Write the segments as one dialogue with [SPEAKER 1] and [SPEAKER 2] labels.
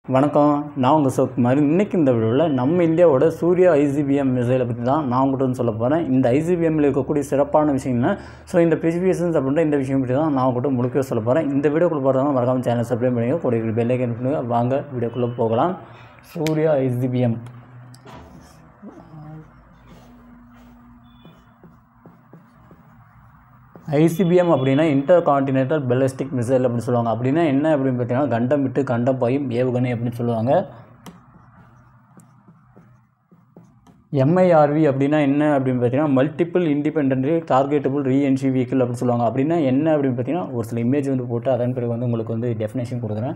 [SPEAKER 1] வணக்கம் நான் உங்கள் சோக்குமார் இன்றைக்கி இந்த வீடியோவில் நம்ம இந்தியாவோட சூர்யா ஐசிபிஎம் மிசைலை பற்றி தான் நான் உங்கள்கிட்ட வந்து சொல்ல போகிறேன் இந்த ஐசிபிஎம்மில் இருக்கக்கூடிய சிறப்பான விஷயம்னா ஸோ இந்த ஸ்பெசிஃபிகேஷன்ஸ் அப்படின்ற இந்த விஷயம் பற்றி தான் நான் உங்கள்கிட்ட முழுக்க சொல்ல போகிறேன் இந்த வீடியோக்குள்ள போகிறதா மறக்காம சேனல் சப்ஸ்கிரைப் பண்ணிங்க கூட பெல்லைக்கன் பண்ணுங்க வாங்க வீடியோக்குள்ளே போகலாம் சூர்யா ஐசிபிஎம் ஐசிபிஎம் அப்படின்னா இன்டர் கான்டினென்டல் பெலஸ்டிக் மிசைல் அப்படின்னு சொல்லுவாங்க அப்படின்னா என்ன அப்படின்னு பார்த்தீங்கன்னா கண்டம் விட்டு கண்டம் பாயும் ஏவுகணை அப்படின்னு சொல்லுவாங்க எம்ஐஆர்வி அப்படின்னா என்ன அப்படின்னு பார்த்தீங்கன்னா multiple independently targetable reentry vehicle அப்படின்னு சொல்லுவாங்க அப்படின்னா என்ன அப்படின்னு பார்த்தீங்கன்னா ஒரு சில இமேஜ் வந்து போட்டு அதன் பிறகு வந்து உங்களுக்கு வந்து டெஃபினேஷன் கொடுக்குறேன்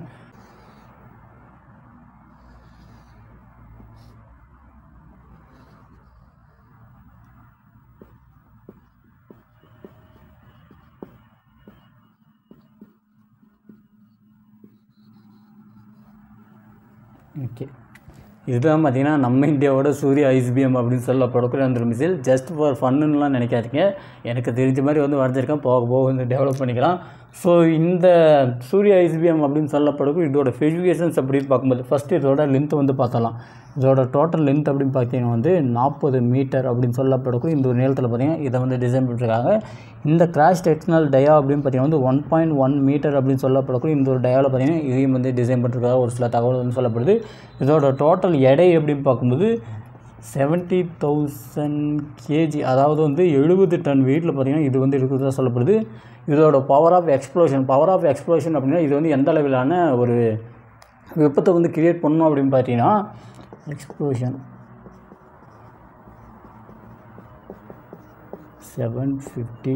[SPEAKER 1] ஓகே இதுதான் பார்த்தீங்கன்னா நம்ம இந்தியாவோட சூரிய ஐஸ்பிஎம் அப்படின்னு சொல்லப்படக்கூடிய அந்த மிசைல் ஜஸ்ட் ஃபார் ஃபன்னுலாம் நினைக்காதீங்க எனக்கு தெரிஞ்ச மாதிரி வந்து வரைஞ்சிருக்கேன் போக போக வந்து டெவலப் பண்ணிக்கலாம் ஸோ இந்த சூரிய ஐஸ்பிஎம் அப்படின்னு சொல்லப்படக்கூடிய இதோட ஸ்பெசிஃபிகேஷன்ஸ் அப்படின்னு பார்க்கும்போது ஃபஸ்ட்டு இதோட லென்த் வந்து பார்த்தலாம் இதோட டோட்டல் லென்த் அப்படின்னு பார்த்தீங்கன்னா வந்து நாற்பது மீட்டர் அப்படின்னு சொல்லப்படக்கூடிய இந்த ஒரு நேரத்தில் பார்த்தீங்கன்னா இதை வந்து டிசைன் பண்ணிருக்காங்க இந்த கிராஷ் டெக்னல் டயா அப்படின்னு பார்த்தீங்கன்னா வந்து ஒன் பாயிண்ட் ஒன் மீட்டர் அப்படின்னு சொல்லப்படக்கூடிய இந்த ஒரு டயாவில் பார்த்தீங்கன்னா இதையும் வந்து டிசைன் பண்ணிருக்காங்க ஒரு சில தகவல் வந்து சொல்லப்படுது இதோட டோட்டல் எடை அப்படின்னு பார்க்கும்போது செவன்ட்டி தௌசண்ட் கேஜி அதாவது வந்து எழுபது டன் வெயிட்டில் பார்த்தீங்கன்னா இது வந்து இருக்கிறதா சொல்லப்படுது இதோட power of explosion power of explosion அப்படின்னா இது வந்து எந்த அளவிலான ஒரு வெப்பத்தை வந்து கிரியேட் பண்ணணும் அப்படின்னு பார்த்தீங்கன்னா explosion seven fifty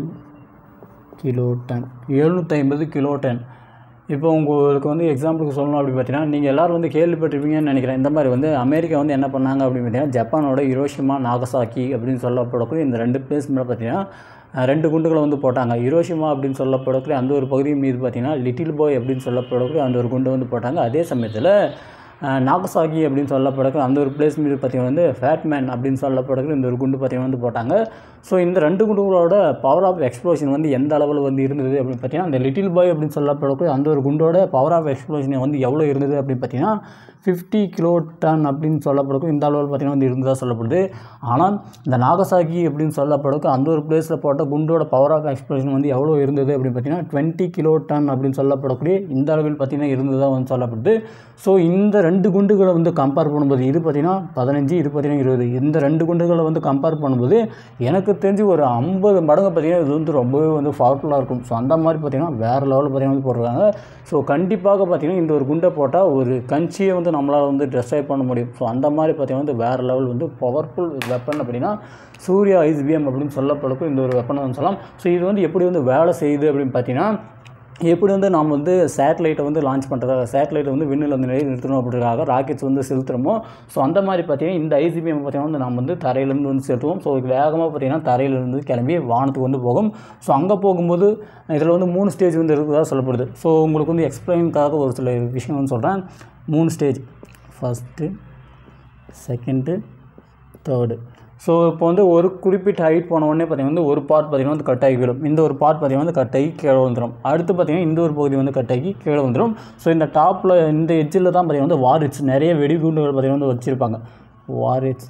[SPEAKER 1] kilo ton எழுநூற்றி ஐம்பது கிலோ டன் இப்போ உங்களுக்கு வந்து எக்ஸாம்பிளுக்கு சொல்லணும் அப்படின்னு பார்த்தீங்கன்னா நீங்கள் எல்லோரும் வந்து கேள்விப்பட்டிருப்பீங்கன்னு நினைக்கிறேன் இந்த மாதிரி வந்து அமெரிக்கா வந்து என்ன பண்ணாங்க அப்படின்னு பார்த்தீங்கன்னா ஜப்பானோட ஹிரோஷிமா நாகசாக்கி அப்படின்னு சொல்லப்படக்கூடிய இந்த ரெண்டு பிளேஸ் மேலே பார்த்தீங்கன்னா ரெண்டு குண்டுகளை வந்து போட்டாங்க ஹிரோஷிமா அப்படின்னு சொல்லப்படக்கூடிய அந்த ஒரு பகுதி மீது பார்த்தீங்கன்னா லிட்டில் பாய் அப்படின்னு சொல்லப்படக்கூடிய அந்த ஒரு குண்டு வந்து போட்டாங்க அதே சமயத்தில் நாகசாகி அப்படின்னு சொல்லப்படக்கூடிய அந்த ஒரு பிளேஸ் மீது பார்த்தீங்கன்னா வந்து ஃபேட்மேன் அப்படின்னு சொல்லப்படக்கூடிய இந்த ஒரு குண்டு பார்த்தீங்கன்னா வந்து போட்டாங்க ஸோ இந்த ரெண்டு குண்டுகளோட பவர் ஆஃப் எக்ஸ்ப்ளோஷன் வந்து எந்த அளவில் வந்து இருந்தது அப்படின்னு பார்த்தீங்கன்னா அந்த லிட்டில் பாய் அப்படின்னு சொல்லப்படக்கூடிய அந்த ஒரு குண்டோட பவர் ஆஃப் எக்ஸ்ப்ளோஷன் வந்து எவ்வளோ இருந்தது அப்படின்னு பார்த்தீங்கன்னா ஃபிஃப்டி கிலோ டன் அப்படின்னு சொல்லப்படக்கூடிய இந்த அளவில் பார்த்தீங்கன்னா வந்து இருந்ததாக சொல்லப்படுது ஆனால் இந்த நாகசாகி அப்படின்னு சொல்லப்படக்கூடிய அந்த ஒரு பிளேஸில் போட்ட குண்டோட பவர் ஆஃப் எக்ஸ்ப்ளோஷன் வந்து எவ்வளோ இருந்தது அப்படின்னு பார்த்தீங்கன்னா டுவெண்ட்டி கிலோ டன் அப்படின்னு சொல்லப்படக்கூடிய இந்த அளவில் பார்த்தீங்கன்னா இருந்ததாக வந்து சொல்லப்படுது ஸோ இந்த ரெண்டு குண்டுகளை வந்து கம்பேர் பண்ணும்போது இது பார்த்தீங்கன்னா பதினஞ்சு இது பார்த்தீங்கன்னா இருபது இந்த ரெண்டு குண்டுகளை வந்து கம்பேர் பண்ணும்போது எனக்கு தெரிஞ்சு ஒரு ஐம்பது மடங்கு பார்த்தீங்கன்னா இது வந்து ரொம்பவே வந்து பவர்ஃபுல்லாக இருக்கும் ஸோ அந்த மாதிரி பார்த்தீங்கன்னா வேறு லெவலில் பார்த்தீங்கன்னா வந்து போடுறாங்க ஸோ கண்டிப்பாக பார்த்தீங்கன்னா இந்த ஒரு குண்டை போட்டால் ஒரு கஞ்சியை வந்து நம்மளால் வந்து ட்ரெஸ்ஸைவ் பண்ண முடியும் ஸோ அந்த மாதிரி பார்த்தீங்கன்னா வந்து வேறு லெவல் வந்து பவர்ஃபுல் வெப்பன் அப்படின்னா சூர்யா ஐஸ்பிஎம் அப்படின்னு சொல்லப்படக்கும் இந்த ஒரு வெப்பனை வந்து சொல்லலாம் ஸோ இது வந்து எப்படி வந்து வேலை செய்யுது அப்படின்னு பார்த்தீங்கன்னா எப்படி வந்து நாம் வந்து சேட்டலைட்டை வந்து லான்ச் பண்ணுறதாக சேட்டலைட்டை வந்து விண்ணில் வந்து நிலை நிறுத்தணும் அப்படின்றதுக்காக ராக்கெட்ஸ் வந்து செலுத்துகிறோமோ ஸோ அந்த மாதிரி பார்த்தீங்கன்னா இந்த ஐசிபிஎம் பார்த்தீங்கன்னா வந்து நம்ம வந்து தரையிலேருந்து வந்து செலுத்துவோம் ஸோ வேகமாக பார்த்தீங்கன்னா தரையிலேருந்து கிளம்பி வானத்துக்கு வந்து போகும் ஸோ அங்கே போகும்போது இதில் வந்து மூணு ஸ்டேஜ் வந்து இருக்கிறதா சொல்லப்படுது ஸோ உங்களுக்கு வந்து எக்ஸ்பிளைனுக்காக ஒரு சில விஷயம் வந்து சொல்கிறேன் மூணு stage first second third so இப்போ வந்து ஒரு குறிப்பிட்ட ஹைட் போன உடனே பார்த்தீங்கன்னா வந்து ஒரு பார்ட் பார்த்தீங்கன்னா வந்து கட் ஆகி விடும் இந்த ஒரு பார்ட் பார்த்தீங்கன்னா வந்து கட் ஆகி கீழே வந்துடும் அடுத்து பார்த்தீங்கன்னா இந்த ஒரு பகுதி வந்து கட் ஆகி கீழே வந்துடும் ஸோ இந்த டாப்பில் இந்த எட்ஜில் தான் பார்த்தீங்கன்னா வந்து வாரிட்ஸ் நிறைய வெடிகுண்டுகள் பார்த்தீங்கன்னா வந்து வச்சுருப்பாங்க வாரிட்ஸ்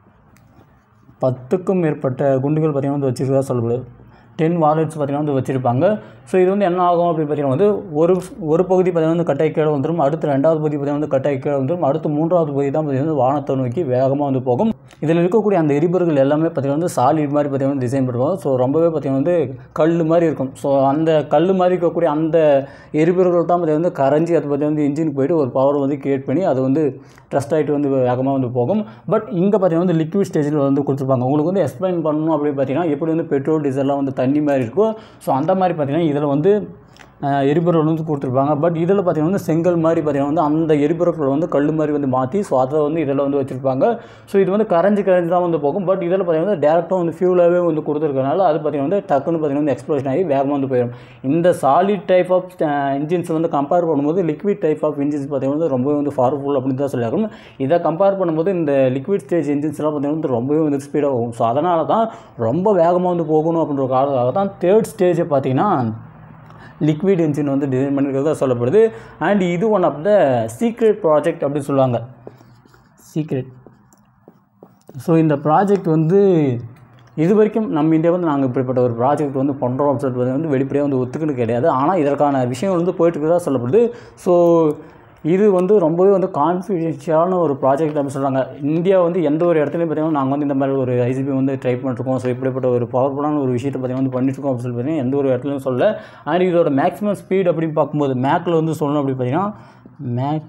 [SPEAKER 1] பத்துக்கும் மேற்பட்ட குண்டுகள் பார்த்தீங்கன்னா வந்து வச்சுருக்கதா சொல்லப்படுது டென் வாலெட்ஸ் பார்த்தீங்கன்னா வந்து வச்சுருப்பாங்க ஸோ இது வந்து என்ன ஆகும் அப்படின்னு பார்த்தீங்கன்னா வந்து ஒரு ஒரு பகுதி பார்த்தீங்கன்னா வந்து கட்டாய் கீழே வந்துடும் அடுத்து ரெண்டாவது பகுதி பார்த்தீங்கன்னா வந்து கட்டாய் கீழே வந்துடும் அடுத்து மூன்றாவது பகுதி தான் பார்த்தீங்கன்னா வானத்தை நோக்கி வேகமாக வந்து போகும் இதில் இருக்கக்கூடிய அந்த எரிபொருள் எல்லாமே பார்த்தீங்கன்னா வந்து சாலிட் மாதிரி பார்த்தீங்கன்னா வந்து டிசைன் பண்ணுவாங்க ஸோ ரொம்பவே பார்த்தீங்கன்னா வந்து கல் மாதிரி இருக்கும் ஸோ அந்த கல் மாதிரி இருக்கக்கூடிய அந்த எரிபொருள்கள் தான் பார்த்தீங்கன்னா வந்து கரைஞ்சி அது பார்த்தீங்கன்னா வந்து இன்ஜினுக்கு போயிட்டு ஒரு பவர் வந்து கிரியேட் பண்ணி அது வந்து ட்ரஸ்ட் ஆகிட்டு வந்து வேகமாக வந்து போகும் பட் இங்கே பார்த்தீங்கன்னா வந்து லிக்விட் ஸ்டேஜில் வந்து கொடுத்துருப்பாங்க உங்களுக்கு வந்து எக்ஸ்பிளைன் பண்ணணும் அப்படின்னு பார்த்தீங்கன்னா எப்படி வந்து பெட்ரோல் டீசல்லாம் வந்து தண்ணி மாதிரி இருக்கும் ஸோ அந்த மாதிரி பார்த்தீங்கன்னா இதில் வந்து எரிபொருள் வந்து கொடுத்துருப்பாங்க பட் இதில் பார்த்தீங்கன்னா வந்து செங்கல் மாதிரி பார்த்தீங்கன்னா வந்து அந்த எரிபொருட்களை வந்து கல் மாதிரி வந்து மாற்றி ஸோ அதை வந்து இதில் வந்து வச்சுருப்பாங்க ஸோ இது வந்து கரைஞ்சி கரைஞ்சி தான் வந்து போகும் பட் இதில் பார்த்தீங்கன்னா டேரெக்டாக வந்து ஃபியூலாகவே வந்து கொடுத்துருக்கனால அது பார்த்தீங்கன்னா வந்து டக்குன்னு பார்த்தீங்கன்னா வந்து எக்ஸ்ப்ளோஷன் ஆகி வேகமாக வந்து போயிடும் இந்த சாலிட் டைப் ஆஃப் இன்ஜின்ஸ் வந்து கம்பேர் பண்ணும்போது லிக்விட் டைப் ஆஃப் இன்ஜின்ஸ் பார்த்தீங்கன்னா வந்து ரொம்பவே வந்து பவர்ஃபுல் அப்படின்னு தான் சொல்லியிருக்கணும் இதை கம்பேர் பண்ணும்போது இந்த லிக்விட் ஸ்டேஜ் இன்ஜின்ஸ்லாம் பார்த்தீங்கன்னா வந்து ரொம்பவே வந்து ஸ்பீடாக போகும் ஸோ அதனால தான் ரொம்ப வேகமாக வந்து போகணும் அப்படின்ற காரணத்துக்காக தான் தேர்ட் ஸ்டேஜை பார்த்தீங்கன்னா லிக்விட் இன்ஜின் வந்து டிசைன் பண்ணியிருக்கிறதா சொல்லப்படுது அண்ட் இது one of the secret project அப்படின்னு சொல்லுவாங்க சீக்ரெட் ஸோ இந்த ப்ராஜெக்ட் வந்து இது வரைக்கும் நம்ம இந்தியா வந்து நாங்கள் இப்படிப்பட்ட ஒரு ப்ராஜெக்ட் வந்து பண்ணுறோம் அப்படின்னு சொல்லிட்டு வந்து வெளிப்படையாக வந்து ஒத்துக்கிட்டு கிடையாது ஆனால் இதற்கான விஷயங்கள் வந்து போயிட்டு இருக்கிறதா சொல்லப்படுது ஸோ இது வந்து ரொம்பவே வந்து கான்ஃபிடென்ஷியலான ஒரு ப்ராஜெக்ட் அப்படின்னு சொல்கிறாங்க இந்தியா வந்து எந்த ஒரு இடத்துலையும் பார்த்தீங்கன்னா நாங்கள் வந்து இந்த மாதிரி ஒரு ஐசிபி வந்து ட்ரை பண்ணிருக்கோம் ஸோ இப்படிப்பட்ட ஒரு பவர்ஃபுல்லான ஒரு விஷயத்தை பார்த்தீங்கன்னா வந்து பண்ணிட்டுருக்கோம் அப்படின்னு சொல்லி பார்த்தீங்கன்னா எந்த ஒரு இடத்துலையும் சொல்ல அண்ட் இதோட மேக்ஸிமம் ஸ்பீட் அப்படின்னு பார்க்கும்போது மேக்கில் வந்து சொல்லணும் அப்படி பார்த்தீங்கன்னா Mach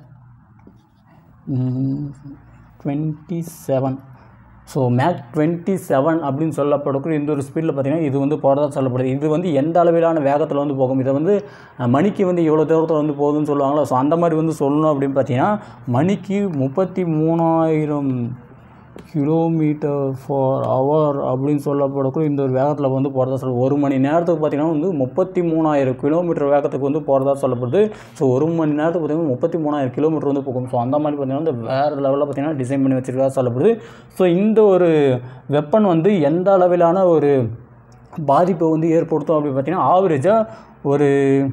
[SPEAKER 1] twenty seven so Mach twenty seven அப்படின்னு சொல்லப்படக்கூடிய இந்த ஒரு ஸ்பீடில் பார்த்தீங்கன்னா இது வந்து போகிறதா சொல்லப்படுது இது வந்து எந்த அளவிலான வேகத்தில் வந்து போகும் இதை வந்து அஹ், மணிக்கு வந்து இவ்வளோ தூரத்தில் வந்து போகுதுன்னு சொல்லுவாங்களா ஸோ அந்த மாதிரி வந்து சொல்லணும் அப்படின்னு பார்த்தீங்கன்னா மணிக்கு முப்பத்தி மூணாயிரம் கிலோமீட்டர் ஃபார் ஹவர் அப்படின்னு சொல்லப்படக்கூடிய இந்த ஒரு வேகத்தில் வந்து போகிறதா சொல்ல ஒரு மணி நேரத்துக்கு பார்த்தீங்கன்னா வந்து முப்பத்தி மூணாயிரம் கிலோமீட்டர் வேகத்துக்கு வந்து போகிறதா சொல்லப்படுது ஸோ ஒரு மணி நேரத்துக்கு பார்த்தீங்கன்னா முப்பத்தி மூணாயிரம் கிலோமீட்டர் வந்து போகும் ஸோ அந்த மாதிரி பார்த்தீங்கன்னா வந்து வேறு லெவலில் பார்த்தீங்கன்னா டிசைன் பண்ணி வச்சிருக்கதா சொல்லப்படுது ஸோ இந்த ஒரு வெப்பன் வந்து எந்த அளவிலான ஒரு பாதிப்பை வந்து ஏற்படுத்தும் அப்படின்னு பார்த்தீங்கன்னா ஆவரேஜாக ஒரு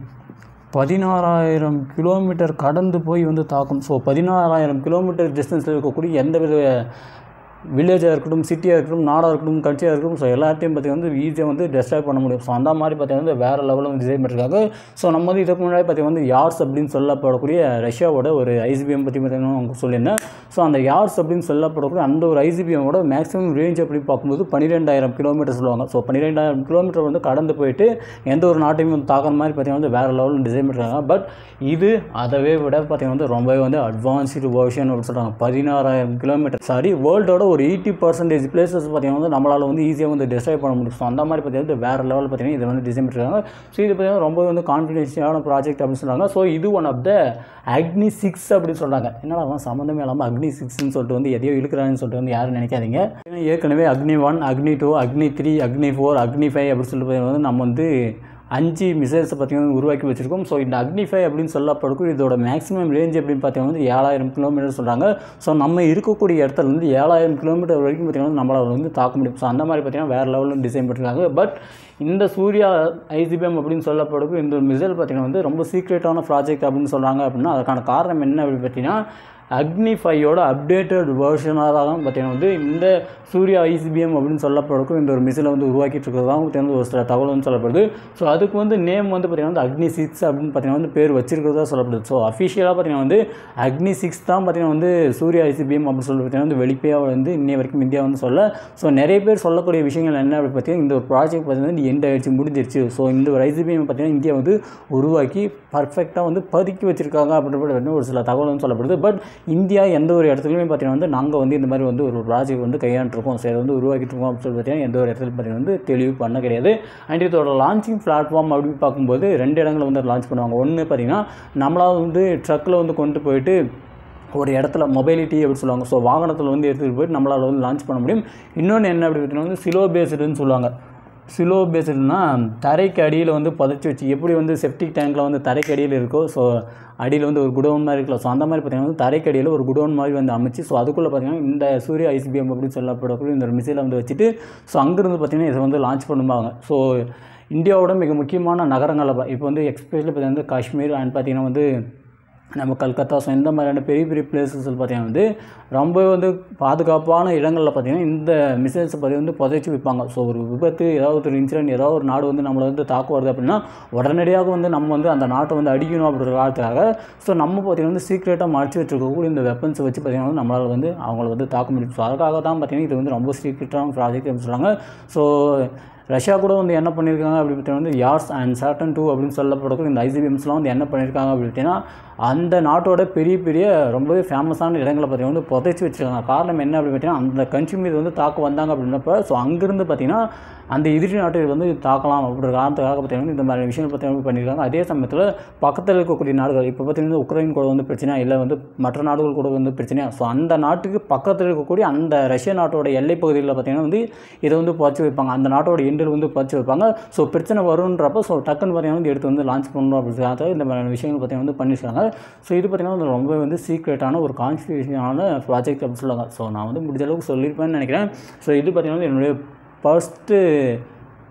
[SPEAKER 1] பதினாறாயிரம் கிலோமீட்டர் கடந்து போய் வந்து தாக்கும் ஸோ பதினாறாயிரம் கிலோமீட்டர் டிஸ்டன்ஸில் இருக்கக்கூடிய எந்த வித வில்லேஜாக இருக்கட்டும் சிட்டியாக இருக்கட்டும் நாடாக இருக்கட்டும் கட்சியாக இருக்கட்டும் ஸோ எல்லாத்தையும் பார்த்தீங்கன்னா வந்து ஈஸியாக வந்து டெஸ்ட்ராய் பண்ண முடியும் ஸோ அந்த மாதிரி பார்த்தீங்கன்னா வந்து வேறு லெவலில் வந்து டிசைன் பண்ணிருக்காங்க ஸோ நம்ம வந்து இதுக்கு முன்னாடி பார்த்தீங்கன்னா வந்து யார்ஸ் அப்படின்னு சொல்லப்படக்கூடிய ரஷ்யாவோட ஒரு ஐசிபிஎம் பற்றி பார்த்தீங்கன்னா உங்களுக்கு சொல்லியிருந்தேன் ஸோ அந்த யார்ஸ் அப்படின்னு சொல்லப்படக்கூடிய அந்த ஒரு ஐசிபிஎம்மோட மேக்ஸிமம் ரேஞ்ச் அப்படின்னு பார்க்கும்போது பன்னிரெண்டாயிரம் கிலோமீட்டர் சொல்லுவாங்க ஸோ பன்னிரெண்டாயிரம் கிலோமீட்டர் வந்து கடந்து போயிட்டு எந்த ஒரு நாட்டையும் வந்து தாக்குற மாதிரி பார்த்தீங்கன்னா வந்து வேறு லெவலில் டிசைன் பண்ணிருக்காங்க பட் இது அதவே விட பார்த்தீங்கன்னா வந்து ரொம்பவே வந்து அட்வான்ஸ்டு வெர்ஷன் அப்படின்னு சொல்கிறாங்க பதினாறாயிரம் கிலோமீட்டர் சாரி வேர்ல்டோட ஒரு எயிட்டி பர்சன்டேஜ் பிளேசஸ் பார்த்தீங்கன்னா வந்து நம்மளால் வந்து ஈஸியாக வந்து டிசைட் பண்ண முடியும் ஸோ அந்த மாதிரி பார்த்தீங்கன்னா வந்து வேறு லெவலில் பார்த்தீங்கன்னா இதை வந்து டிசைன் பண்ணிருக்காங்க ஸோ இது பார்த்தீங்கன்னா ரொம்ப வந்து கான்ஃபிடென்ஷியலான ப்ராஜெக்ட் அப்படின்னு சொல்கிறாங்க ஸோ இது ஒன் ஆஃப் த அக்னி சிக்ஸ் அப்படின்னு சொல்கிறாங்க என்னடா அவன் சம்மந்தமே இல்லாமல் அக்னி சிக்ஸ்னு சொல்லிட்டு வந்து எதையோ இழுக்கிறான்னு சொல்லிட்டு வந்து யாரும் நினைக்காதீங்க ஏன்னா ஏற்கனவே அக்னி ஒன் அக்னி டூ அக்னி த்ரீ அக்னி ஃபோர் அக்னி ஃபைவ் அப்படின்னு சொல்லிட்டு பார்த்தீங்கன்னா வந்து நம்ம வந்து அஞ்சு மிசைல்ஸை பார்த்தீங்கன்னா உருவாக்கி வச்சிருக்கோம் ஸோ இந்த அக்னிஃபை அப்படின்னு சொல்லப்படக்கூடிய இதோட மேக்ஸிமம் ரேஞ்ச் அப்படின்னு பார்த்தீங்கன்னா வந்து ஏழாயிரம் கிலோமீட்டர் சொல்கிறாங்க ஸோ நம்ம இருக்கக்கூடிய இடத்துல இருந்து ஏழாயிரம் கிலோமீட்டர் வரைக்கும் பார்த்தீங்கன்னா நம்மளால் வந்து தாக்க முடியும் ஸோ அந்த மாதிரி பார்த்தீங்கன்னா வேறு லெவலில் டிசைன் பண்ணிருக்காங்க பட் இந்த சூர்யா ஐசிபிஎம் அப்படின்னு சொல்லப்படக்கூடிய இந்த ஒரு மிசைல் பார்த்தீங்கன்னா வந்து ரொம்ப சீக்ரெட்டான ப்ராஜெக்ட் அப்படின்னு சொல்கிறாங்க அப்படின்னா அதுக்கான காரணம் என்ன அப்படின்னு பார்த்தீங்கன்னா அக்னி ஃபையோட அப்டேட்டட் வேர்ஷனாக தான் பார்த்தீங்கன்னா வந்து இந்த சூர்யா ஐசிபிஎம் அப்படின்னு சொல்லப்படக்கும் இந்த ஒரு மிசிலை வந்து உருவாக்கிட்டு இருக்கிறதாகவும் பார்த்தீங்கன்னா ஒரு சில தகவல் வந்து சொல்லப்படுது ஸோ அதுக்கு வந்து நேம் வந்து பார்த்தீங்கன்னா வந்து அக்னி சிக்ஸ் அப்படின்னு பார்த்தீங்கன்னா வந்து பேர் வச்சிருக்கிறதா சொல்லப்படுது ஸோ அஃபிஷியலாக பார்த்தீங்கன்னா வந்து அக்னி சிக்ஸ் தான் பார்த்தீங்கன்னா வந்து சூர்யா ஐசிபிஎம் அப்படின்னு சொல்லி பார்த்தீங்கன்னா வந்து வெளிப்படையாக வந்து இன்னை வரைக்கும் இந்தியா வந்து சொல்ல ஸோ நிறைய பேர் சொல்லக்கூடிய விஷயங்கள் என்ன அப்படின்னு பார்த்தீங்கன்னா இந்த ஒரு ப்ராஜெக்ட் பார்த்தீங்கன்னா எண்ட் ஆயிடுச்சு முடிஞ்சிருச்சு ஸோ இந்த ஒரு ஐசிபிஎம் பார்த்தீங்கன்னா இந்தியா வந்து உருவாக்கி பர்ஃபெக்டாக வந்து பதுக்கி வச்சிருக்காங்க அப்படின்ற வந்து ஒரு சில தகவல் வந்து சொல்லப்படுது பட் இந்தியா எந்த ஒரு இடத்துலையுமே பார்த்தீங்கன்னா வந்து நாங்கள் வந்து இந்த மாதிரி வந்து ஒரு ப்ராஜெக்ட் வந்து கையாண்டுருக்கோம் ஸோ இதை வந்து உருவாக்கிட்டு இருக்கோம் அப்படின்னு சொல்லி பார்த்தீங்கன்னா எந்த ஒரு இடத்துல பார்த்தீங்கன்னா வந்து தெளிவு பண்ண கிடையாது அண்ட் இதோட லான்ச்சிங் பிளாட்ஃபார்ம் அப்படின்னு பார்க்கும்போது ரெண்டு இடங்களை வந்து லான்ச் பண்ணுவாங்க ஒன்று பார்த்தீங்கன்னா நம்மளால் வந்து ட்ரக்கில் வந்து கொண்டு போயிட்டு ஒரு இடத்துல மொபைலிட்டி அப்படின்னு சொல்லுவாங்க ஸோ வாகனத்தில் வந்து எடுத்துகிட்டு போயிட்டு நம்மளால் வந்து லான்ச் பண்ண முடியும் இன்னொன்று என்ன அப்படி பார்த்தீங்கன்னா வந்து சிலோ பேஸ்டுன்னு சொல்லுவாங்க சிலோ பேஸ்டுனா தரைக்கு அடியில் வந்து புதைச்சி வச்சு எப்படி வந்து செப்டிக் டேங்க்கில் வந்து தரைக்கு அடியில் இருக்கோ ஸோ அடியில் வந்து ஒரு குடோன் மாதிரி இருக்கலாம் ஸோ அந்த மாதிரி பார்த்தீங்கன்னா வந்து தரைக்கு அடியில் ஒரு குடோன் மாதிரி வந்து அமைச்சு ஸோ அதுக்குள்ளே பார்த்தீங்கன்னா இந்த சூரிய ஐசிபிஎம் அப்படின்னு சொல்லப்படக்கூடிய இந்த ஒரு மிசைலை வந்து வச்சுட்டு ஸோ அங்கேருந்து பார்த்தீங்கன்னா இதை வந்து லான்ச் பண்ணுவாங்க ஸோ இந்தியாவோட மிக முக்கியமான நகரங்களில் இப்போ வந்து எக்ஸ்பெஷலி பார்த்தீங்கன்னா வந்து காஷ்மீர் அண்ட் பார்த்தீங்கன்னா வந்து நம்ம கல்கத்தா ஸோ இந்த மாதிரியான பெரிய பெரிய பிளேசஸ் பார்த்தீங்கன்னா வந்து ரொம்ப வந்து பாதுகாப்பான இடங்களில் பார்த்தீங்கன்னா இந்த மிசைல்ஸை பற்றி வந்து புதைச்சி வைப்பாங்க ஸோ ஒரு விபத்து ஏதாவது ஒரு இன்சிடென்ட் ஏதாவது ஒரு நாடு வந்து நம்மளை வந்து தாக்க வருது அப்படின்னா உடனடியாக வந்து நம்ம வந்து அந்த நாட்டை வந்து அடிக்கணும் அப்படின்ற காலத்துக்காக ஸோ நம்ம பார்த்தீங்கன்னா வந்து சீக்ரெட்டாக மறைச்சி வச்சிருக்கக்கூடிய இந்த வெப்பன்ஸை வச்சு பார்த்தீங்கன்னா வந்து நம்மளால் வந்து அவங்கள வந்து தாக்க முடியும் ஸோ அதுக்காக தான் பார்த்தீங்கன்னா இது வந்து ரொம்ப சீக்ரெட்டான ப்ராஜெக்ட் அப்படின்னு சொல்கிறாங்க ஸோ ரஷ்யா கூட வந்து என்ன பண்ணியிருக்காங்க அப்படி பார்த்தீங்கன்னா வந்து யார்ஸ் அண்ட் சாட்டன் டூ அப்படின்னு சொல்லப்படக்கூடிய இந்த ஐசிபிஎம்ஸ்லாம் வந்து என்ன பண்ணியிருக்காங்க அப்படி பார்த்தீங்கன்னா அந்த நாட்டோட பெரிய பெரிய ரொம்பவே ஃபேமஸான இடங்களை பார்த்தீங்கன்னா வந்து புதைச்சி வச்சிருக்காங்க காரணம் என்ன அப்படின்னு பார்த்தீங்கன்னா அந்த கண்ட்ரி மீது வந்து தாக்க வந்தாங்க அப்படின்றப்ப ஸோ அங்கேருந்து பார்த்தீங்கன்னா அந்த எதிரி நாட்டை வந்து தாக்கலாம் அப்படின்ற காரணத்துக்காக பார்த்தீங்கன்னா இந்த மாதிரி விஷயங்கள் பார்த்தீங்கன்னா பண்ணியிருக்காங்க அதே சமயத்தில் பக்கத்தில் இருக்கக்கூடிய நாடுகள் இப்போ பார்த்தீங்கன்னா உக்ரைன் கூட வந்து பிரச்சனை இல்லை வந்து மற்ற நாடுகள் கூட வந்து பிரச்சனையா ஸோ அந்த நாட்டுக்கு பக்கத்தில் இருக்கக்கூடிய அந்த ரஷ்ய நாட்டோட எல்லை பகுதிகளில் பார்த்தீங்கன்னா வந்து இதை வந்து புதைச்சி வைப்பாங்க அந்த நாட்டோட எண்டில் வந்து புதைச்சி வைப்பாங்க ஸோ பிரச்சனை வருன்றப்ப ஸோ டக்குன்னு பார்த்தீங்கன்னா வந்து எடுத்து வந்து லான்ச் பண்ணணும் அப்படின்றதுக்காக இந்த மாதிரியான விஷயங்கள் பார்த்தீங்கன்னா வந்து பண்ணியிருக்காங்க ஸோ இது பார்த்தீங்கன்னா வந்து ரொம்ப வந்து சீக்ரெட்டான ஒரு கான்ஸ்பிரேஷனான ப்ராஜெக்ட் அப்படின்னு சொல்லுவாங்க ஸோ நான் வந்து முடிஞ்ச அளவுக்கு சொல்லியிருப்பேன்னு நினைக்கிறேன் ஸோ இது பார்த்தீங்கன்னா வந்து என்னுடைய ஃபர்ஸ்ட்டு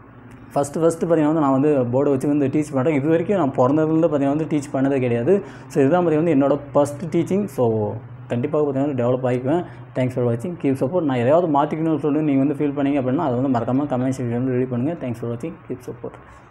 [SPEAKER 1] ஃபஸ்ட்டு ஃபஸ்ட்டு பார்த்தீங்கன்னா வந்து நான் வந்து போர்டை வச்சு வந்து டீச் பண்ணுறேன் இது வரைக்கும் நான் பிறந்ததுலேருந்து பார்த்தீங்கன்னா வந்து டீச் பண்ணதே கிடையாது ஸோ இதுதான் பார்த்தீங்கன்னா வந்து என்னோட ஃபஸ்ட் டீச்சிங் ஸோ கண்டிப்பாக பார்த்தீங்கன்னா டெவலப் ஆகிக்குவேன் தேங்க்ஸ் ஃபார் வாட்சிங் கீப் சப்போர்ட் நான் எதாவது மாற்றிக்கணும்னு சொல்லி நீங்கள் வந்து ஃபீல் பண்ணீங்க அப்படின்னா அதை வந்து மறக்காமல் கமெண்ட் செக்ஷன் வந்து ரெடி பண்ணுங்கள் தேங்க்ஸ் ஃபார் வாட்சிங் கீப் சப்போர்ட்